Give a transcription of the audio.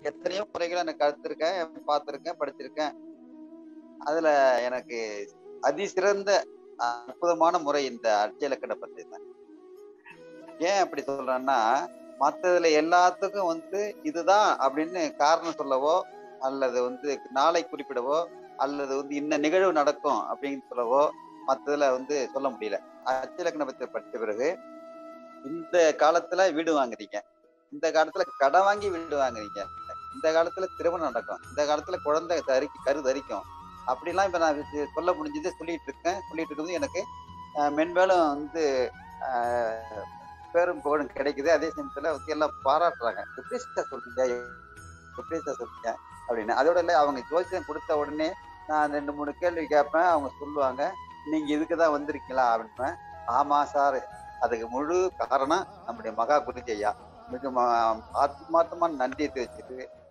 எத்தனையோ முறைகளை நான் கருத்திருக்கேன் பார்த்திருக்கேன் படிச்சிருக்கேன் அதுல எனக்கு அதிசிறந்த அற்புதமான முறை இந்த அட்சயலக்கண பத்தி தான் ஏன் அப்படி சொல்றேன்னா மற்றதுல எல்லாத்துக்கும் வந்து இதுதான் அப்படின்னு காரணம் சொல்லவோ அல்லது வந்து நாளை குறிப்பிடவோ அல்லது வந்து இன்ன நிகழ்வு நடக்கும் அப்படின்னு சொல்லவோ மற்றதுல வந்து சொல்ல முடியல அச்சலக்கண பத்தி படித்த பிறகு இந்த காலத்துல வீடு வாங்குறீங்க இந்த காலத்துல கடன் வாங்கி வீடு வாங்குறீங்க இந்த காலத்துல திருமணம் நடக்கும் இந்த காலத்துல குழந்தை தரிக்கு கரு தரிக்கும் அப்படிலாம் இப்ப நான் இது சொல்ல முடிஞ்சது சொல்லிட்டு இருக்கேன் சொல்லிட்டு இருக்கிறது எனக்கு அஹ், மென்மேலும் வந்து அஹ், பேரும் புகழும் கிடைக்குது அதே சமயத்துல வந்து எல்லாம் பாராட்டுறாங்க எப்படி சார் சொல்றீங்க எப்படி சார் சொல்றீங்க அப்படின்னு அதோட இல்லை அவங்க ஜோசியம் கொடுத்த உடனே நான் ரெண்டு மூணு கேள்வி கேட்பேன் அவங்க சொல்லுவாங்க நீங்க இதுக்கு தான் வந்திருக்கீங்களா அப்படின்பேன் ஆமா சார் அதுக்கு முழு காரணம் நம்முடைய மகா குருஜி ஐயா மிக ம- ஆத்மார்த்தமான நன்றியை தெரிவிச்சுட்டு